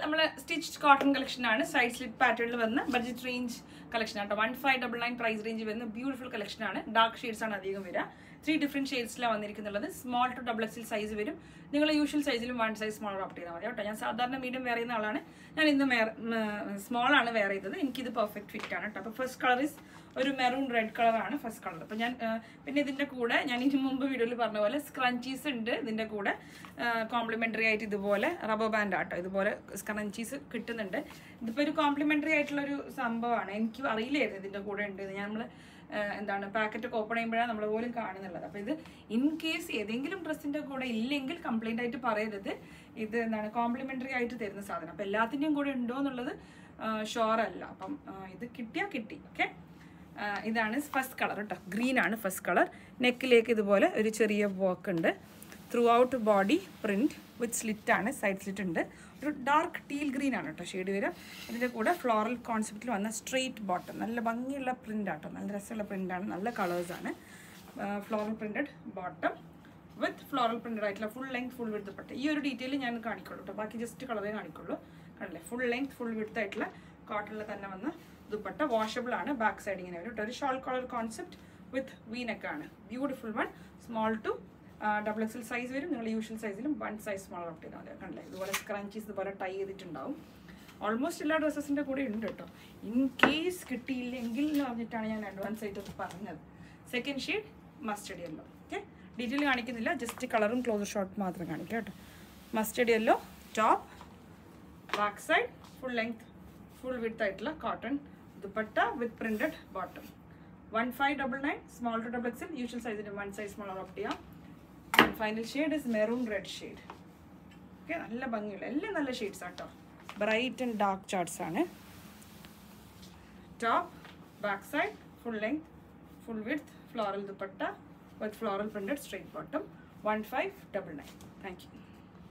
നമ്മൾ stitch cotton collection ആണ് side slit പാറ്റേണിൽ വന്ന ബഡ്ജറ്റ് റേഞ്ച് കളക്ഷൻ ആണ് one five double nine price range വരുന്ന ബ്യൂട്ടിഫുൾ കളക്ഷൻ ആണ് ഡാർക്ക് ഷെയ്ഡ്സ് ആണ് അധികം വരിക ത്രീ ഡിഫറെന്റ് ഷെയ്ഡ്സിലാണ് വന്നിരിക്കുന്നുള്ളത് small to double XL size വരും നിങ്ങൾ യൂഷ്വൽ സൈസിലും വൺ സൈസ് സ്മോൾ ഓപ്റ്റ് ചെയ്താൽ മതി കേട്ടോ ഞാൻ സാധാരണ മീഡിയം വെയർ ചെയ്യുന്ന ആളാണ് ഞാൻ ഇന്ന് സ്മോൾ ആണ് വെയർ ചെയ്തത് എനിക്കിത് പെർഫെക്റ്റ് ഫിറ്റ് ആണ് കേട്ടോ അപ്പോൾ ഫസ്റ്റ് കളർ ഇസ് ഒരു മെറൂൺ റെഡ് കളറാണ് ഫസ്റ്റ് കളർ അപ്പോൾ ഞാൻ ആ, പിന്നെ ഇതിൻ്റെ കൂടെ ഞാൻ ഇതിന് മുമ്പ് വീഡിയോയിൽ പറഞ്ഞ പോലെ സ്ക്രഞ്ചീസ് ഉണ്ട് ഇതിൻ്റെ കൂടെ കോംപ്ലിമെൻ്ററി ആയിട്ട് ഇതുപോലെ റബ്ബർ ബാൻഡ് ആട്ടോ ഇതുപോലെ സ്ക്രഞ്ചീസ് കിട്ടുന്നുണ്ട് ഇതിപ്പോൾ ഒരു കോംപ്ലിമെൻ്ററി ആയിട്ടുള്ള ഒരു സംഭവമാണ് എനിക്ക് അറിയില്ലായിരുന്നു ഇതിൻ്റെ കൂടെ ഉണ്ട് ഞാൻ നമ്മൾ എന്താണ് പാക്കറ്റ് ഒക്കെ ഓപ്പൺ ചെയ്യുമ്പോഴാണ് നമ്മൾ പോലും കാണുന്നുള്ളത് അപ്പോൾ ഇത് ഇൻ കേസ് ഏതെങ്കിലും ഡ്രസ്സിൻ്റെ കൂടെ ഇല്ലെങ്കിൽ കംപ്ലൈൻ്റ് ആയിട്ട് പറയരുത് ഇത് എന്താണ് കോംപ്ലിമെൻ്ററി ആയിട്ട് തരുന്ന സാധനം അപ്പോൾ എല്ലാത്തിൻ്റെയും കൂടെ ഉണ്ടോ എന്നുള്ളത് ഷുവർ അല്ല അപ്പം ആ, ഇത് കിട്ടിയാൽ കിട്ടി ഓക്കെ ഇതാണ് ഫസ്റ്റ് കളർ കേട്ടോ ഗ്രീൻ ആണ് ഫസ്റ്റ് കളർ നെക്കിലേക്ക് ഇതുപോലെ ഒരു ചെറിയ വർക്ക് ഉണ്ട് throughout body print with slit ആണ് സൈഡ് സ്ലിറ്റ് ഉണ്ട് ഒരു ഡാർക്ക് ടീൽ ഗ്രീൻ ആണ് കേട്ടോ ഷെയ്ഡ് വരിക ഇതിൻ്റെ കൂടെ ഫ്ലോറൽ കോൺസെപ്റ്റിൽ വന്ന സ്ട്രെയിറ്റ് ബോട്ടം നല്ല ഭംഗിയുള്ള പ്രിൻ്റ് ആട്ടോ നല്ല രസമുള്ള പ്രിൻ്റാണ് നല്ല കളേഴ്സാണ് floral printed bottom with floral printed ആയിട്ടുള്ള ഫുൾ ലെങ്ത് ഫുൾ വിടുത്ത് പട്ട് ഈ ഒരു ഡീറ്റെയിൽ ഞാൻ കാണിക്കുള്ളൂ കേട്ടോ ബാക്കി ജസ്റ്റ് കളറേ കാണിക്കുള്ളൂ കണ്ടില്ലേ ഫുൾ ലെങ്ത് ഫുൾ വിടുത്ത് ആയിട്ടുള്ള കോട്ടണിൽ തന്നെ വന്ന ദുപ്പട്ട വാഷബിൾ ആണ് ബാക്ക് സൈഡ് ഇങ്ങനെ വരും കേട്ടോ ഒരു ഷോൾ കളർ കോൺസെപ്റ്റ് വിത്ത് വീനൊക്കെ ആണ് beautiful one small to double XL size വരും നിങ്ങൾ യൂഷ്വൽ സൈസിലും വൺ സൈസ് സ്മോൾ ഓപ്റ്റ് ചെയ്താൽ മതി കണ്ടില്ലേ ഇതുപോലെ സ്ക്രഞ്ചീസ് ഇതുപോലെ ടൈ ചെയ്തിട്ടുണ്ടാവും ഓൾമോസ്റ്റ് എല്ലാ ഡ്രസ്സസിൻ്റെ കൂടെ ഉണ്ട് കേട്ടോ ഇൻ കേസ് കിട്ടിയില്ലെങ്കിൽ എന്ന് പറഞ്ഞിട്ടാണ് ഞാൻ അഡ്വാൻസ് ആയിട്ട് പറഞ്ഞത് second shade mustard yellow okay detail കാണിക്കുന്നില്ല ജസ്റ്റ് കളറും ക്ലോസർ ഷോട്ട് മാത്രം കാണിക്കാം കേട്ടോ mustard yellow top back side full length full with ആയിട്ടുള്ള cotton dupatta with printed bottom one five double nine small to double XL usual സൈസിൻ്റെ one size small opt ചെയ്യാം final shade is maroon red shade okay നല്ല ഭംഗിയുള്ള എല്ലാം നല്ല shades ആട്ടോ bright and dark charts ആണ് top back side full length full with floral dupatta with floral printed straight bottom one five double nine thank U